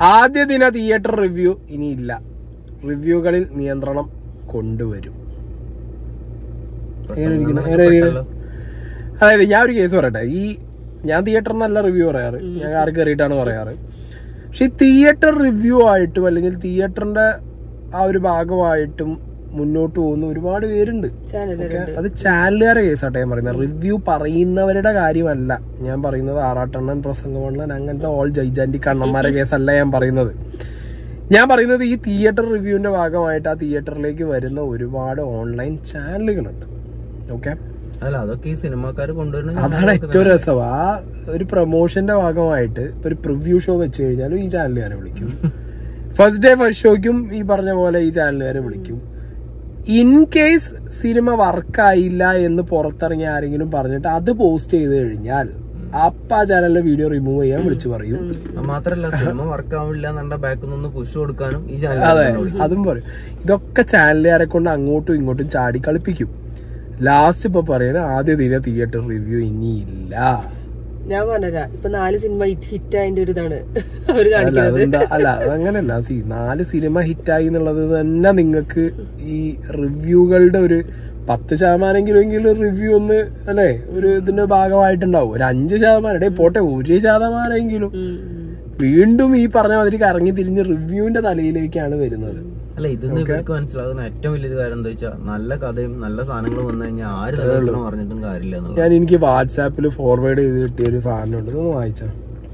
ആദ്യ ദിന theatre review ഇനിയില്ല റിവ്യൂകളിൽ നിയന്ത്രണം കൊണ്ടുവരും എങ്ങനെ ഇരിക്കുന്നു? എങ്ങനെ ഇരിക്കുന്നു? അതായത് ഞാൻ ഒരു കേസ് പറയട്ടെ ഈ ഞാൻ തിയേറ്ററിൽ നല്ല റിവ്യൂ പറയാറ് ഞാൻ കാറി കയറിയിട്ടാണ് പറയാറ് പക്ഷെ ഈ തിയേറ്റർ റിവ്യൂ ആയിട്ടും അല്ലെങ്കിൽ തിയേറ്ററിന്റെ ആ ഒരു ഭാഗമായിട്ടും മുന്നോട്ട് പോകുന്ന ഒരുപാട് പേരുണ്ട് ചാനലുകൾ ഓക്കെ അത് ചാനലുകാരെ കേസാട്ടെ ഞാൻ പറയുന്നത് റിവ്യൂ പറയുന്നവരുടെ കാര്യമല്ല ഞാൻ പറയുന്നത് ആറാട്ടെണ്ണൻ പ്രസംഗമണ്ണൻ അങ്ങനത്തെ ഓൾ ജൈജാൻറ്റി കണ്ണന്മാരെ കേസല്ല ഞാൻ പറയുന്നത് ഞാൻ പറയുന്നത് ഈ തിയേറ്റർ റിവ്യൂവിന്റെ ഭാഗമായിട്ട് ആ തിയേറ്ററിലേക്ക് വരുന്ന ഒരുപാട് ഓൺലൈൻ ചാനലുകളുണ്ട് ഓക്കെ അല്ല അതൊക്കെ ഈ സിനിമാക്കാർ കൊണ്ടുവരുന്ന അതാണ് ഏറ്റവും രസം ആ ഒരു പ്രൊമോഷന്റെ ഭാഗമായിട്ട് ഇപ്പൊ ഒരു പ്രിവ്യൂ ഷോ വെച്ച് കഴിഞ്ഞാലും ഈ ചാനലുകാരെ വിളിക്കും ഫസ്റ്റ് ഡേ ഫസ്റ്റ് ഷോയ്ക്കും ഈ പറഞ്ഞ പോലെ ഈ ചാനലുകാരെ വിളിക്കും ഇൻ കേസ് സിനിമ വർക്കായില്ല എന്ന് പുറത്തിറങ്ങി ആരെങ്കിലും പറഞ്ഞിട്ട് അത് പോസ്റ്റ് ചെയ്ത് കഴിഞ്ഞാൽ അപ്പ ആ ചാനലിലെ വീഡിയോ റിമൂവ് ചെയ്യാൻ വിളിച്ചു പറയും അത് മാത്രല്ല സിനിമ വർക്ക് ആവില്ല എന്നുണ്ട ബാക്കിൽ നിന്ന് പുഷ് കൊടുക്കാനും ഈ അതെ ചാനൽ അതും പറയും ഇതൊക്കെ ചാനലുകാരെ കൊണ്ട് അങ്ങോട്ടും ഇങ്ങോട്ടും ചാടി കളിപ്പിക്കും ലാസ്റ്റ് ഇപ്പൊ പറയുന്നത് ആദ്യ ദിന തിയേറ്റർ റിവ്യൂ ഇനിയില്ല ഞാൻ പറഞ്ഞുതരാം ഇപ്പൊ നാല് സിനിമ ഹിറ്റ് ആയതിന്റെ ഒരു ഇതാണ് അവര് അല്ല കാണിക്കുന്നത് അതെന്താ അല്ല അതങ്ങനല്ല സി നാല് സിനിമ ഹിറ്റായി എന്നുള്ളത് തന്നെ നിങ്ങൾക്ക് ഈ റിവ്യൂകളുടെ ഒരു പത്ത് ശതമാനെങ്കിലും എങ്കിലും റിവ്യൂ ഒന്ന് അല്ലെ ഒരു ഇതിന്റെ ഭാഗമായിട്ടുണ്ടാവും ഒരു അഞ്ച് ശതമാനം ഇടയിൽ പോട്ടെ ഒരു ശതമാനെങ്കിലും ഉം, ഉം. വീണ്ടും ഈ പറഞ്ഞ മാതിരി കറങ്ങി തിരിഞ്ഞ് റിവ്യൂവിന്റെ തലയിലേക്കാണ് വരുന്നത് അല്ല ഇതിന്ന് ഇവർക്ക് മനസ്സിലാകുന്ന ഏറ്റവും വലിയൊരു കാര്യം എന്താ വെച്ചാൽ നല്ല കഥയും നല്ല സാധനങ്ങളും വന്നു കഴിഞ്ഞാൽ ആര് തലക്കണം പറഞ്ഞിട്ടും കാര്യമില്ല എന്നുള്ളത് ഞാൻ എനിക്ക് വാട്സാപ്പിൽ ഫോർവേഡ് ചെയ്ത് കിട്ടിയ ഒരു സാധനം ഉണ്ട് ഇതൊന്ന് വായിച്ചാ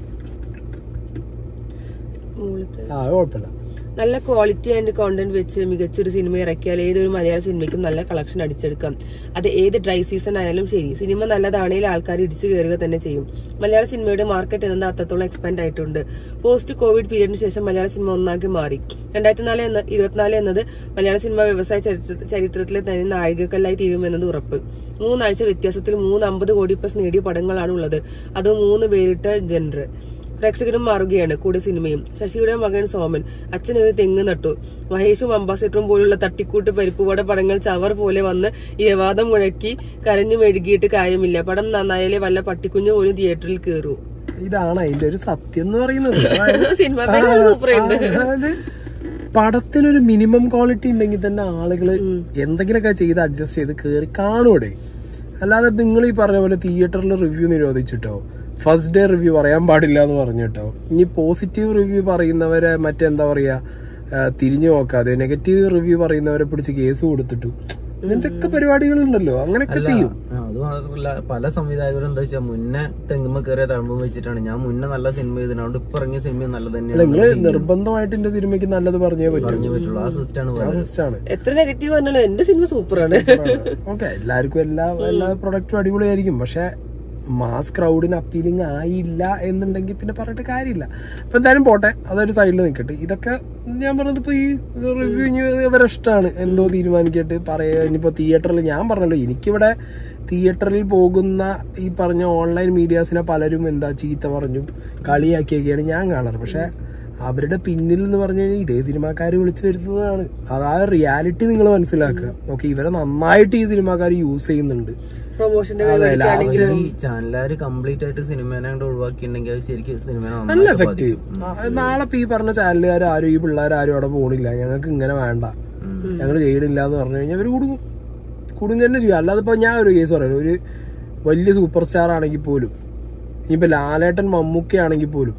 മുകളിലത്തെ ആ അത് കുഴപ്പമില്ല നല്ല ക്വാളിറ്റി ആൻഡ് കോണ്ടന്റ് വെച്ച് മികച്ചൊരു സിനിമ ഇറക്കിയാൽ ഏതൊരു മലയാള സിനിമയ്ക്കും നല്ല കളക്ഷൻ അടിച്ചെടുക്കാം അത് ഏത് ഡ്രൈ സീസൺ ആയാലും ശരി സിനിമ നല്ലതാണെങ്കിൽ ആൾക്കാർ ഇടിച്ചു കയറുക തന്നെ ചെയ്യും മലയാള സിനിമയുടെ മാർക്കറ്റ് എന്നത് അത്രത്തോളം എക്സ്പാൻഡ് ആയിട്ടുണ്ട് പോസ്റ്റ് കോവിഡ് പീരീഡിന് ശേഷം മലയാള സിനിമ ഒന്നാക്കി മാറി രണ്ടായിരത്തി നാല് എന്ന ഇരുപത്തിനാല് എന്നത് മലയാള സിനിമ വ്യവസായ ചരിത്ര- ചരിത്രത്തിലെ തന്നെ നാഴികക്കല്ലായി തീരുമെന്നത് ഉറപ്പ് മൂന്നാഴ്ച വ്യത്യാസത്തിൽ മൂന്ന് അമ്പത് കോടി പ്ലസ് നേടിയ പടങ്ങളാണ് ഉള്ളത് അത് മൂന്ന് പേരിട്ട ജനറ് പ്രേക്ഷകരും മാറുകയാണ് കൂടെ സിനിമയും ശശിയുടെ മകൻ സോമൻ അച്ഛൻ ഒരു തെങ്ങ് നട്ടു മഹേഷും അംബാസിഡറും പോലുള്ള തട്ടിക്കൂട്ട് പരിപ്പുവട പടങ്ങൾ ചവർ പോലെ വന്ന് ഇരവാദം മുഴക്കി കരഞ്ഞു മെഴുകിയിട്ട് കാര്യമില്ല പടം നന്നായാലേ വല്ല പട്ടിക്കുഞ്ഞു പോലും തിയേറ്ററിൽ കയറൂ ഇതാണ് അതിന്റെ ഒരു സത്യം എന്ന് പറയുന്നത് അതായത് സിനിമ സൂപ്പർ ഉണ്ട് അതായത് പടത്തിനൊരു മിനിമം ക്വാളിറ്റി ഉണ്ടെങ്കിൽ തന്നെ ആളുകള് എന്തെങ്കിലുമൊക്കെ ചെയ്ത് അഡ്ജസ്റ്റ് ചെയ്ത് കേറി കാണൂടെ അല്ലാതെ നിങ്ങൾ ഈ പറഞ്ഞ പോലെ തിയേറ്ററിൽ റിവ്യൂ നിരോധിച്ചിട്ടോ ഫസ്റ്റ് ഡേ റിവ്യൂ പറയാൻ പാടില്ല എന്ന് പറഞ്ഞിട്ടോ ഇനി പോസിറ്റീവ് റിവ്യൂ പറയുന്നവരെ മറ്റെന്താ പറയാ ആ, തിരിഞ്ഞു നോക്കാതെ നെഗറ്റീവ് റിവ്യൂ പറയുന്നവരെ പിടിച്ച് കേസ് കൊടുത്തിട്ടു ഇങ്ങനത്തെ പരിപാടികളുണ്ടല്ലോ അങ്ങനെയൊക്കെ ചെയ്യും ആ, അത് മാത്രമല്ല പല സംവിധായകരും എന്താ വെച്ചാൽ മുന്നേ തെങ്ങുമ്പോ കയറിയ തഴമ്പ് വെച്ചിട്ടാണ് ഞാൻ മുന്നേ നല്ല സിനിമ ചെയ്തിട്ടുണ്ട് ഇപ്പൊ ഇറങ്ങിയ സിനിമ നല്ലത് തന്നെയാണ് നിങ്ങള് നിർബന്ധമായിട്ട് എന്റെ സിനിമയ്ക്ക് നല്ലത് പറഞ്ഞേ പറ്റൂ പറഞ്ഞേ പറ്റുള്ളൂ ആ സിസ്റ്റാണ് ആ സിസ്റ്റാണ് എത്ര നെഗറ്റീവ് പറഞ്ഞാലും എന്റെ സിനിമ സൂപ്പറാണ് ഓക്കെ എല്ലാവർക്കും എല്ലാ എല്ലാ പ്രൊഡക്റ്റും അടിപൊളിയായിരിക്കും പക്ഷെ മാസ് ക്രൗഡിന് അപ്പീലിംഗ് ആയില്ല എന്നുണ്ടെങ്കിൽ പിന്നെ പറഞ്ഞിട്ട് കാര്യമില്ല അപ്പൊ എന്തായാലും പോട്ടെ അതൊരു സൈഡിൽ നിൽക്കട്ടെ ഇതൊക്കെ ഞാൻ പറഞ്ഞത് ഇപ്പൊ ഈ റിവ്യൂ ഇനി ഇവരെ ഇഷ്ടമാണ് എന്തോ തീരുമാനിക്കട്ട് പറയാ ഇനിയിപ്പോ തിയേറ്ററിൽ ഞാൻ പറഞ്ഞല്ലോ എനിക്കിവിടെ തിയേറ്ററിൽ പോകുന്ന ഈ പറഞ്ഞ ഓൺലൈൻ മീഡിയാസിനെ പലരും എന്താ ചീത്ത പറഞ്ഞു കളിയാക്കിയൊക്കെയാണ് ഞാൻ കാണാറ് പക്ഷെ അവരുടെ പിന്നിൽ എന്ന് പറഞ്ഞു കഴിഞ്ഞാൽ ഇതേ സിനിമാക്കാർ വിളിച്ചു വരുത്തുന്നതാണ് അതാ റിയാലിറ്റി നിങ്ങൾ മനസ്സിലാക്കുക ഓക്കെ ഇവരെ നന്നായിട്ട് ഈ സിനിമാക്കാർ യൂസ് ചെയ്യുന്നുണ്ട് പ്രൊമോഷന്റെ അതെ ലാസ്റ്റ് ഈ ചാനലുകാർ കംപ്ലീറ്റ് ആയിട്ട് സിനിമേനെ അങ്ങോട്ട് ഒഴിവാക്കിയിട്ടുണ്ടെങ്കിൽ അത് ശരിക്കും സിനിമ നല്ല എഫക്റ്റ് നാളെ ഇപ്പൊ ഈ പറഞ്ഞ ചാനലുകാർ ആരും ഈ പിള്ളേർ ആരും അവിടെ പോണില്ല ഞങ്ങൾക്ക് ഇങ്ങനെ വേണ്ട ഞങ്ങൾ ചെയ്യണില്ല എന്ന് പറഞ്ഞു കഴിഞ്ഞാൽ അവര് കുടുങ്ങും കുടുങ്ങുക തന്നെ ചെയ്യും അല്ലാതെ ഇപ്പൊ ഞാൻ ഒരു കേസ് പറയാം ഒരു വലിയ സൂപ്പർ സ്റ്റാർ ആണെങ്കിൽ പോലും ഇനിയിപ്പോ ലാലേട്ടൻ മമ്മൂക്ക ആണെങ്കിൽ പോലും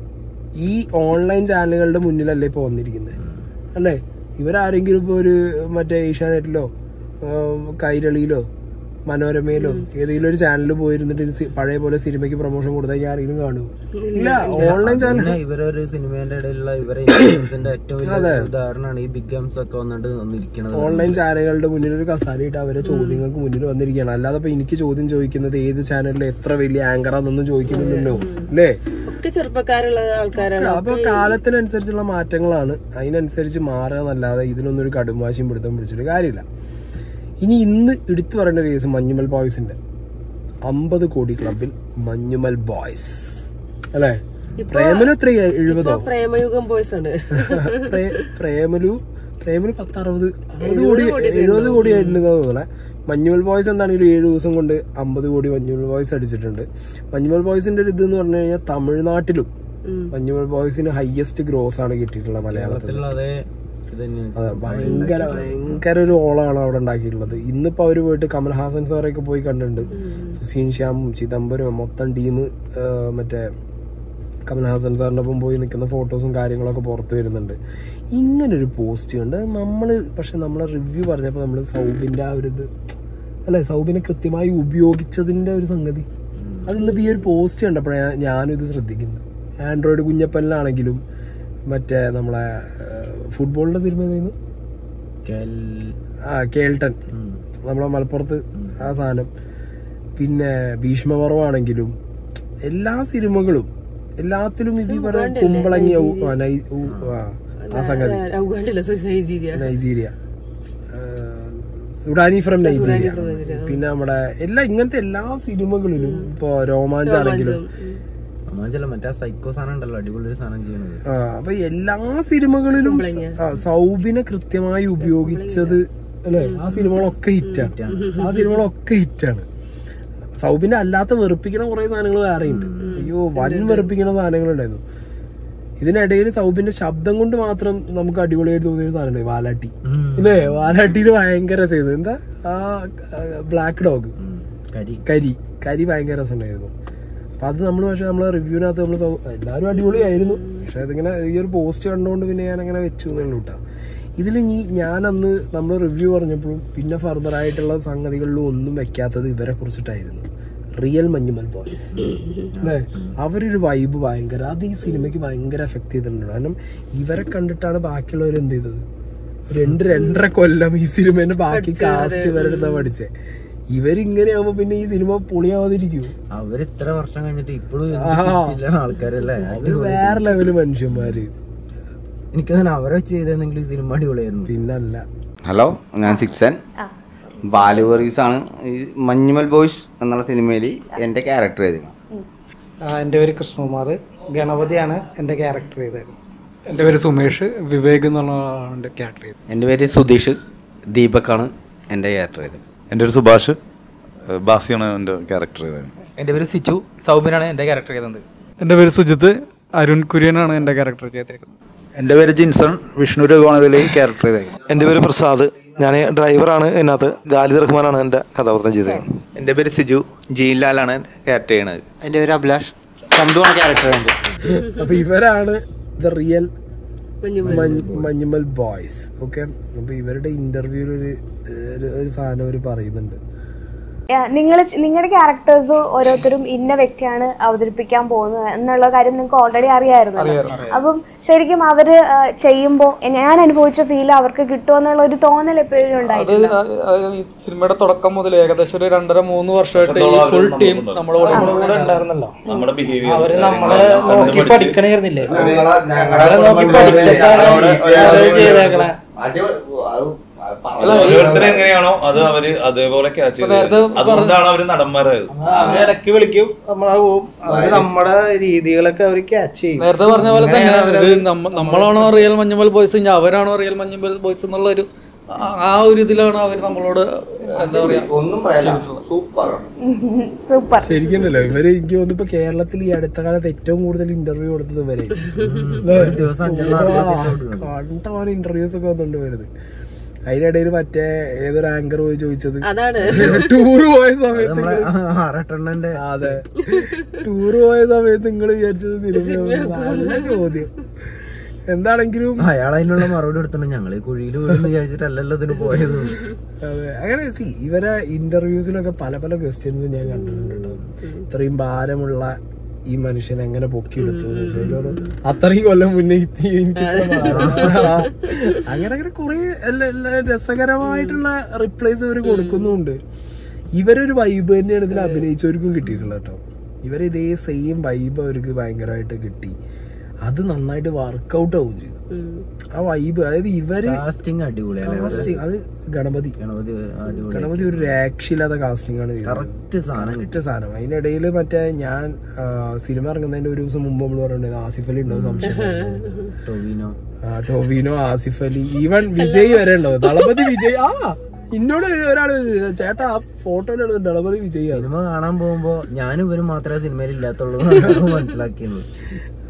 ഈ ഓൺലൈൻ ചാനലുകളുടെ മുന്നിലല്ലേ ഇപ്പൊ വന്നിരിക്കുന്നത് അല്ലേ ഇവരാരെങ്കിലും ഇപ്പൊ ഒരു മറ്റേ ഏഷ്യാനെറ്റിലോ ആം, കൈരളിയിലോ മനോരമയിലോ ഏതെങ്കിലും ഒരു ചാനലിൽ പോയിരുന്നിട്ട് ഒരു സി- പഴയ പോലെ സിനിമയ്ക്ക് പ്രൊമോഷൻ കൊടുത്താൽ ഞാൻ ആരെങ്കിലും കാണുമോ ഇല്ല ഓൺലൈൻ ചാനൽ പിന്നെ ഇവരൊരു സിനിമേന്റെ ഇടയിലുള്ള ഇവരെ ഇൻഫ്ലുവൻസിന്റെ ഏറ്റവും വലിയ ഉദാഹരണമാണ് ഈ ബിഗ് ഗെയിംസ് ഒക്കെ വന്നിട്ട് വന്നിരിക്കുന്നത് ഓൺലൈൻ ചാനലുകളുടെ മുന്നിൽ ഒരു കസാരയിട്ട് അവരെ ചോദ്യങ്ങൾക്ക് മുന്നിൽ വന്നിരിക്കുകയാണ് അല്ലാതെ ഇപ്പൊ എനിക്ക് ചോദ്യം ചോദിക്കുന്നത് ഏത് ചാനലിൽ എത്ര വലിയ ആങ്കറാന്നൊന്നും ചോദിക്കുന്നില്ലല്ലോ അല്ലേ ഒക്കെ ചെറുപ്പക്കാരുള്ള ആൾക്കാരാണ് അപ്പൊ കാലത്തിനനുസരിച്ചുള്ള മാറ്റങ്ങളാണ് അതിനനുസരിച്ച് മാറുക എന്നല്ലാതെ ഇതിനൊന്നും ഒരു കടുംവാശിയും പിടുത്തം പിടിച്ചിട്ട് കാര്യമില്ല ഇനി ഇന്ന് എടുത്തു പറയേണ്ട ഒരു കേസ് മഞ്ഞുമൽ ബോയ്സിന്റെ അമ്പത് കോടി ക്ലബിൽ മഞ്ഞുമൽ ബോയ്സ് അല്ലേ പ്രേമലു എത്ര എഴുപതോ പ്രേമയുഗം ബോയ്സ് ആണ് പ്രേ- പ്രേമലു പ്രേമലു പത്ത് അറുപത് അറുപത് കോടി എഴുപത് കോടി ആയിട്ടുണ്ട് തോന്നണേ മഞ്ഞുമൽ ബോയ്സ് എന്താണെങ്കിലും ഏഴ് ദിവസം കൊണ്ട് അമ്പത് കോടി മഞ്ഞുമൽ ബോയ്സ് അടിച്ചിട്ടുണ്ട് മഞ്ഞുമൽ ബോയ്സിന്റെ ഒരു ഇതെന്ന് പറഞ്ഞു കഴിഞ്ഞാൽ തമിഴ്നാട്ടിലും മഞ്ഞുമൽ ബോയ്സിന് ഹയസ്റ്റ് ഗ്രോസ് ആണ് കിട്ടിയിട്ടുള്ളത് മലയാളത്തിൽ കേരളത്തിലുള്ള അതേ ഇത് തന്നെയാണ് അതെ ഭയങ്കര ഭയങ്കര ഒരു ഓളാണ് അവിടെ ഉണ്ടാക്കിയിട്ടുള്ളത് ഇന്നിപ്പോ അവര് പോയിട്ട് കമൽഹാസൻ സാറൊക്കെ പോയി കണ്ടിട്ടുണ്ട് സുസീൻ ശ്യാമും ചിദംബരവും മൊത്തം ടീം മറ്റേ കമൽഹാസൻ സാറിന്റെ ഒപ്പം പോയി നിൽക്കുന്ന ഫോട്ടോസും കാര്യങ്ങളൊക്കെ പുറത്ത് വരുന്നുണ്ട് ഇങ്ങനൊരു പോസ്റ്റ് ഉണ്ട് നമ്മള് പക്ഷെ നമ്മളെ റിവ്യൂ പറഞ്ഞപ്പോൾ നമ്മൾ സൗബിന്റെ ആ ഒരു ഇത് അല്ലെ സൗബിനെ കൃത്യമായി ഉപയോഗിച്ചതിന്റെ ഒരു സംഗതി അത് ഇന്നിപ്പോ ഈ ഒരു പോസ്റ്റ് കണ്ടപ്പോഴാണ് ഞാനും ഇത് ശ്രദ്ധിക്കുന്നത് ആൻഡ്രോയിഡ് കുഞ്ഞപ്പനിലാണെങ്കിലും മറ്റേ നമ്മളെ ഫുട്ബോളിന്റെ സിനിമ ഏതായിരുന്നു കേൽ- ആ കേൾട്ടൻ ഉം. നമ്മളെ മലപ്പുറത്ത് ആ സാധനം പിന്നെ ഭീഷ്മപർവാണെങ്കിലും എല്ലാ സിനിമകളും എല്ലാത്തിലും ഇത് ഈ പറഞ്ഞ കുമ്പളങ്ങി ഔ- ആ, നൈ- ഊ- ആ, ആ സംഗതി ഉഗാണ്ടല്ല sorry Nigeria Nigeria Sudani from Nigeria പിന്നെ നമ്മുടെ എല്ലാ ഇങ്ങനത്തെ എല്ലാ സിനിമകളിലും ഇപ്പൊ രോമാഞ്ചാണെങ്കിലും അമ്മാച്ചല്ല മറ്റേ ആ സൈക്കോ സാധനം ഉണ്ടല്ലോ അടിപൊളി ഒരു സാധനം ചെയ്യുന്നത് ആ, അപ്പൊ എല്ലാ സിനിമകളിലും ആ, സൗബിനെ കൃത്യമായി ഉപയോഗിച്ചത് അല്ലെ ആ സിനിമകളൊക്കെ ഹിറ്റാണ് ആ സിനിമകളൊക്കെ ഹിറ്റാണ് സൗബിനെ അല്ലാത്ത വെറുപ്പിക്കണ കുറെ സാധനങ്ങൾ വേറെയുണ്ട് അയ്യോ വൻ വെറുപ്പിക്കണ സാധനങ്ങൾ ഉണ്ടായിരുന്നു ഇതിനിടയിൽ സൗബിന്റെ ശബ്ദം കൊണ്ട് മാത്രം നമുക്ക് അടിപൊളിയായിട്ട് തോന്നിയ ഒരു സാധനം വാലാട്ടി ഇല്ലേ വാലാട്ടിയിൽ ഭയങ്കര രസമായിരുന്നു എന്താ ആ ബ്ലാക്ക് ഡോഗ് ഉം. കരി കരി കരി ഭയങ്കര രസമുണ്ടായിരുന്നു അപ്പൊ അത് നമ്മൾ പക്ഷെ നമ്മളെ റിവ്യൂവിനകത്ത് നമ്മൾ എല്ലാവരും അടിപൊളിയായിരുന്നു പക്ഷെ അതിങ്ങനെ ഈ ഒരു പോസ്റ്റ് കണ്ടുകൊണ്ട് പിന്നെ ഞാൻ അങ്ങനെ വെച്ചു എന്നുള്ളൂ കേട്ടോ ഇതിൽ ഇനി ഞാൻ അന്ന് നമ്മൾ റിവ്യൂ പറഞ്ഞപ്പോഴും പിന്നെ ഫർദർ ആയിട്ടുള്ള സംഗതികളിലും ഒന്നും വെക്കാത്തത് ഇവരെ കുറിച്ചിട്ടായിരുന്നു റിയൽ മഞ്ഞുമൽ ബോയ്സ് അല്ലേ അവരൊരു വൈബ് ഭയങ്കര അത് ഈ സിനിമയ്ക്ക് ഭയങ്കര എഫക്ട് ചെയ്തിട്ടുണ്ട് കാരണം ഇവരെ കണ്ടിട്ടാണ് ബാക്കിയുള്ളവർ എന്ത് ചെയ്തത് രണ്ട് രണ്ടര കൊല്ലം ഈ സിനിമേന്റെ ബാക്കി കാസ്റ്റ് ഇവരെടുത്താ പഠിച്ചേ ഇവരിങ്ങനെയാവുമ്പോ പിന്നെ ഈ സിനിമ പൊളിയാവാതിരിക്കൂ അവര് ഇത്ര വർഷം കഴിഞ്ഞിട്ട് ഇപ്പോഴും ആ. ആൾക്കാരല്ലേ അവര് വേറെ ലെവല് മനുഷ്യന്മാര് എനിക്ക് തന്നെ അവരെ വെച്ച് ചെയ്തെന്നെങ്കിലും ഈ സിനിമ അടിപൊളിയായിരുന്നു പിന്നല്ല ഹലോ ഞാൻ സിക്സൻ ബാലുവറീസ് ആണ് ഈ മഞ്ഞുമൽ ബോയ്സ് എന്നുള്ള സിനിമയിൽ എൻ്റെ ക്യാരക്ടർ ചെയ്തിരുന്നത് ആ, എൻ്റെ പേര് കൃഷ്ണകുമാർ ഗണപതിയാണ് എൻ്റെ ക്യാരക്ടർ ചെയ്തത് എൻ്റെ പേര് സുമേഷ് വിവേക് എന്നുള്ളതാണ് ക്യാരക്ടർ ചെയ്തത് എൻ്റെ പേര് സുധീഷ് ദീപക്കാണ് എൻ്റെ ക്യാരക്ടർ ചെയ്തത് എൻ്റെ ഒരു സുഭാഷ് ഏഹ് ബാസിയാണ് എൻ്റെ ക്യാരക്ടർ ചെയ്തത് എൻ്റെ പേര് സിച്ചു സൗബിനാണ് എൻ്റെ ക്യാരക്ടർ ചെയ്തത് എൻ്റെ പേര് സുജിത്ത് അരുൺ കുര്യനാണ് എൻ്റെ ക്യാരക്ടർ ചെയ്തേക്കുന്നത് എൻ്റെ പേര് ജിൻസൺ വിഷ്ണു രഘുവാണതിൽ ക്യാരക്ടർ ചെയ്തത് എൻ്റെ പേര് പ്രസാദ് ഞാൻ ഡ്രൈവറാണ് ഇതിനകത്ത് ഗാലിദ് റഹ്മാനാണ് എൻ്റെ കഥാപാത്രം ചെയ്തത് എൻ്റെ പേര് സിജു ജീൻലാലാണ് ക്യാരക്ടർ ചെയ്യണത് എൻ്റെ പേര് അഭിലാഷ് ചന്തുവാണ് ക്യാരക്ടർ ചെയ്യുന്നത് അപ്പൊ ഇവരാണ് the real Manjummel Manjummel boys okay അപ്പൊ ഇവരുടെ ഇന്റർവ്യൂവിൽ ഒരു ഒരു- ഒരു സാധനം അവർ പറയുന്നുണ്ട് നിങ്ങൾ നിങ്ങളുടെ ക്യാരക്ടേഴ്സ് ഓരോരുത്തരും ഇന്ന വ്യക്തിയാണ് അവതരിപ്പിക്കാൻ പോകുന്നത് എന്നുള്ള കാര്യം നിങ്ങൾക്ക് ഓൾറെഡി അറിയായിരുന്നു അപ്പം ശരിക്കും അവര് ചെയ്യുമ്പോൾ ഞാൻ അനുഭവിച്ച ഫീൽ അവർക്ക് കിട്ടുമെന്നുള്ള ഒരു തോന്നൽ എപ്പോഴും അത് ഉണ്ടായിട്ടുണ്ട് ആ- ആ ഈ സിനിമയുടെ തുടക്കം മുതൽ ഏകദേശം ഒരു രണ്ടര മൂന്ന് വർഷമായിട്ട് ഈ ഫുൾ ടീം നമ്മുടെ കൂടെ ഉണ്ട്. കൂടെ ഉണ്ടായിരുന്നല്ലോ നമ്മുടെ ബിഹേവിയർ അവര് നമ്മളെ നോക്കി പഠിക്കണായിരുന്നില്ലേ നമ്മളെ നോക്കി പഠിച്ചിട്ടാണ് അവര് ചെയ്തേക്കണേ ഓരോരുത്തരും എങ്ങനെയാണോ അത് അവര് അതേപോലെ ക്യാച്ച് ഇപ്പൊ നേരത്തെ ചെയ്ത് അതുകൊണ്ടാണ് അവര് നടന്മാരായത് അവര് ഇടയ്ക്ക് വിളിക്കും നമ്മളെ പോവും അവര് നമ്മുടെ രീതികളൊക്കെ അവര് ക്യാച്ച് ചെയ്യും നേരത്തെ പറഞ്ഞ പോലെ തന്നെ ഇത് നമ്മ- നമ്മളാണോ റിയൽ മഞ്ഞുമൽ ബോയ്സ് ഇനി അവരാണോ റിയൽ മഞ്ഞുമൽ ബോയ്സ് എന്നുള്ള ഒരു ആ- ആ ഒരു ഇതിലാണ് അവർ നമ്മളോട് എന്താ പറയാ സൂപ്പർ ശരിക്കുണ്ടല്ലോ ഇവര് എനിക്ക് തോന്നുന്നു ഇപ്പൊ കേരളത്തിൽ ഈ അടുത്ത കാലത്ത് ഏറ്റവും കൂടുതൽ ഇന്റർവ്യൂ കൊടുത്തത് ഇവരെ ദിവസം അഞ്ചെണ്ണം ആറ് episode ഉണ്ട്. കണ്ടമാന ഇന്റർവ്യൂസ് ഒക്കെ വന്നിട്ടുണ്ട് വരുന്നത് അതിനിടയിൽ മറ്റേ ഏതൊരു ആങ്കർ പോയി ചോദിച്ചത് അതാണ് ടൂർ പോയ സമയത്ത് നമ്മളെ നിങ്ങള് ആറട്ടെണ്ണന്റെ അതെ ടൂർ പോയ സമയത്ത് നിങ്ങൾ വിചാരിച്ചത് സിനിമ നല്ല ചോദ്യം എന്താണെങ്കിലും അയാൾ അതിനുള്ള മറുപടി എടുത്തിട്ടുണ്ട് ഞങ്ങൾ ഈ കുഴിയിൽ വീഴുന്നു വിചാരിച്ചിട്ടല്ലല്ലോ ഇതിന് പോയത് അതെ അങ്ങനെ സി ഇവരെ ഇന്റർവ്യൂസിലൊക്കെ പല പല ക്വസ്റ്റ്യൻസ് ഞാൻ കണ്ടിട്ടുണ്ട് കേട്ടോ ഇത്രയും ഭാരമുള്ള ഈ മനുഷ്യൻ എങ്ങനെ പൊക്കിയെടുത്തു എന്ന് വെച്ചാൽ ഇതിലൊരു അത്രയും കൊല്ലം മുന്നേ ഇത് എനിക്ക് ആ. അങ്ങനെ അങ്ങനെ കുറെ എല്ലാ- എല്ലാ രസകരമായിട്ടുള്ള റിപ്ലൈസ് ഇവർ കൊടുക്കുന്നുണ്ട് ഇവരൊരു വൈബ് തന്നെയാണ് ഇതിൽ അഭിനയിച്ചവർക്കും കിട്ടിയിട്ടുള്ളത് കേട്ടോ ഇവർ ഇതേ സെയിം വൈബ് അവർക്ക് ഭയങ്കരമായിട്ട് കിട്ടി അത് നന്നായിട്ട് വർക്കൗട്ട് ആവും ചെയ്തു ആ വൈബ് അതായത് ഇവര് കാസ്റ്റിംഗ് അടിപൊളിയല്ലേ കാസ്റ്റിംഗ് അത് ഗണപതി ഗണപതി അടിപൊളി ഗണപതി ഒരു രക്ഷയില്ലാത്ത കാസ്റ്റിംഗ് ആണ് ചെയ്തത്. കറക്റ്റ് സാധനം കിട്ടി ഒറ്റ സാധനം അതിനിടയിൽ മറ്റേ ഞാൻ ആ, സിനിമ ഇറങ്ങുന്നതിന്റെ ഒരു ദിവസം മുമ്പ് നമ്മൾ പറഞ്ഞിട്ടുണ്ട് ആസിഫ് അലി ഉണ്ടാവും സംശയം ടൊവിനോ ആ, ടോവിനോ ആസിഫ് അലി ഈവൻ വിജയ് വരെ ഉണ്ടാവും ദളപതി വിജയ് ആ ഇന്നോട് ഒരാള് ചേട്ടാ ആ ഫോട്ടോയിലാണ് ദളപതി വിജയ് ആണ് സിനിമ കാണാൻ പോകുമ്പോ ഞാനും ഇവരും മാത്രമേ സിനിമയിൽ ഇല്ലാത്തുള്ളൂ എന്നാണ് മനസ്സിലാക്കിയത്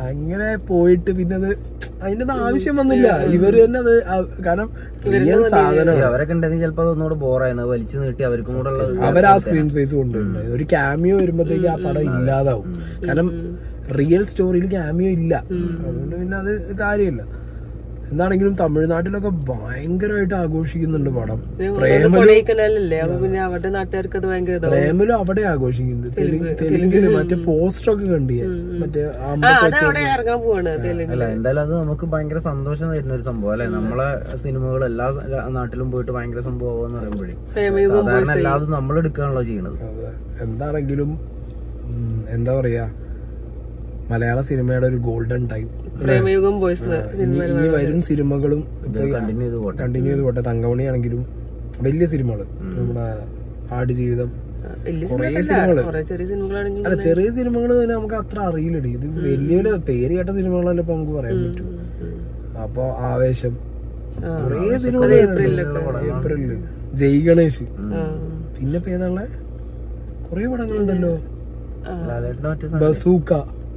അങ്ങനെ പോയിട്ട് പിന്നെ അത് അതിന്റെ ഒന്നും ആവശ്യം വന്നില്ല ഇവര് തന്നെ അത് ആ- കാരണം റിയൽ സാധനം അവരൊക്കെ ഉണ്ടെങ്കിൽ ചിലപ്പോ അതൊന്നുകൂടെ ബോറായിരുന്നു അത് വലിച്ചു നീട്ടി അവർക്കും കൂടെ ഉള്ള അവർ ആ സ്ക്രീൻ സ്പേസ് കൊണ്ടുവരുന്നത് ഒരു ക്യാമിയോ വരുമ്പോഴത്തേക്ക് ആ പടം ഇല്ലാതാവും കാരണം റിയൽ സ്റ്റോറിയിൽ ക്യാമിയോ ഇല്ല അതുകൊണ്ട് പിന്നെ അത് കാര്യമില്ല എന്താണെങ്കിലും തമിഴ്നാട്ടിലൊക്കെ ഭയങ്കരമായിട്ട് ആഘോഷിക്കുന്നുണ്ട് പടം പ്രേമലും കൊടൈക്കനാലല്ലേ അപ്പൊ പിന്നെ അവരുടെ നാട്ടുകാർക്ക് അത് ഭയങ്കര ഇതാവും പ്രേമലും അവിടെ ആഘോഷിക്കുന്നുണ്ട് തെലുങ്ക് തെലുങ്കില് മറ്റേ പോസ്റ്റർ ഒക്കെ കണ്ടിയെ മറ്റേ ആ അമ്പൊക്കെ അത് അവിടെ ഇറങ്ങാൻ പോവാണ് തെലുങ്ക് അല്ല എന്തായാലും അത് നമുക്ക് ഭയങ്കര സന്തോഷം തരുന്ന ഒരു സംഭവം അല്ലെ നമ്മളെ സിനിമകൾ എല്ലാ ര- നാട്ടിലും പോയിട്ട് ഭയങ്കര സംഭവം എന്ന് പറയുമ്പോഴേ പ്രേമയുഗം സാധാരണ എല്ലാതും നമ്മൾ എടുക്കാണല്ലോ ചെയ്യണത് അതെ. എന്താണെങ്കിലും ഉം, എന്താ പറയാ മലയാള സിനിമയുടെ ഒരു ഗോൾഡൻ ടൈം പ്രേമയുഗം ബോയ്സ് സിനിമ ഇനി വരും സിനിമകളും കണ്ടിന്യൂ ചെയ്ത് പോട്ടെ കണ്ടിന്യൂ ചെയ്ത് പോട്ടെ തങ്കമണി ആണെങ്കിലും വലിയ സിനിമകള് നമ്മുടെ ആടുജീവിതം വലിയ കുറേ സിനിമ സിനിമകള് കുറെ ചെറിയ സിനിമകളാണെങ്കിൽ അല്ല ചെറിയ സിനിമകൾ തന്നെ നമുക്ക് അത്ര അറിയില്ലടി ഇത് വലിയ വലിയ പേര് കേട്ട സിനിമകളല്ലേ ഇപ്പൊ നമുക്ക് പറയാൻ പറ്റും അപ്പൊ ആവേശം കുറേ സിനിമകൾ ഏപ്രിലില് ജയ് ഗണേഷ് പിന്നെ ഇപ്പൊ ഏതാളെ കൊറേ പടങ്ങളുണ്ടല്ലോ ലാലേട്ടന്റെ മറ്റേ സാധനം ബസൂക്ക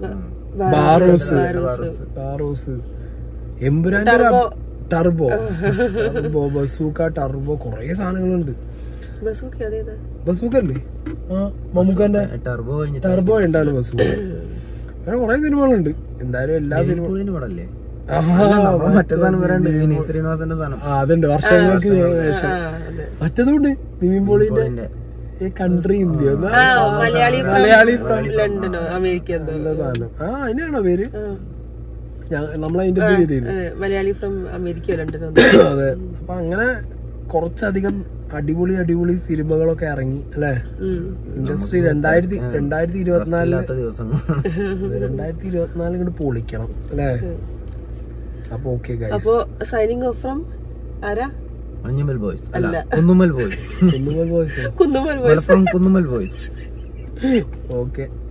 ബാറോസ് ബാറോസ് എമ്പുരാന്റെ ടർബോ ടർബോ ബസൂക്ക ടർബോ കൊറേ സാധനങ്ങളുണ്ട് ബസ്സൊക്കെ അതേതാ ബസൂക്ക അല്ലേ ആ മമ്മൂക്കാന്റെ ടർബോ കഴിഞ്ഞിട്ട് ടർബോ ഉണ്ടാണ് ബസൂക്ക അങ്ങനെ കൊറേ സിനിമകളുണ്ട് എന്തായാലും എല്ലാ സിനിമ പുള്ളിന്റെ പടല്ലേ ആഹാ, നമ്മളെ മറ്റേ സാധനം വരാണ്ട് വിനീത് ശ്രീനിവാസന്റെ സാധനം ആ അതുണ്ട് വർഷങ്ങൾക്ക് ശേഷം മറ്റതുണ്ട് നിവിൻ പോളിന്റെ ഇതിന്റെ ഈ കൺട്രി ഇന്ത്യ എന്നാ? മലയാളി മലയാളി from ലണ്ടനോ അമേരിക്ക എന്തോ എന്താ സാധനം ആ അതിനാണോ പേര് ഞാൻ നമ്മളതിന്റെ ഇത് ചെയ്തിരുന്നു അതെ, മലയാളി ഫ്രം അമേരിക്ക ലണ്ടനോ അതെ അപ്പൊ അങ്ങനെ കുറച്ചധികം അടിപൊളി അടിപൊളി സിനിമകളൊക്കെ ഇറങ്ങി അല്ലെ ഇൻഡസ്ട്രി രണ്ടായിരത്തി രണ്ടായിരത്തി ഇരുപത്തിനാലില് ഇല്ലാത്ത ദിവസം രണ്ടായിരത്തി ഇരുപത്തിനാല് ഇങ്ങോട്ട് പൊളിക്കണം അല്ലെ അപ്പൊ ഓക്കെ ഗൈസ് അപ്പോ സൈനിങ് ഓഫ് ഫ്രം ആരാ മഞ്ഞുമൽ ബോയ്സ് അല്ല Kunnummal boys Kunnummal boys Kunnummal Malappuram Kunnummal boys okay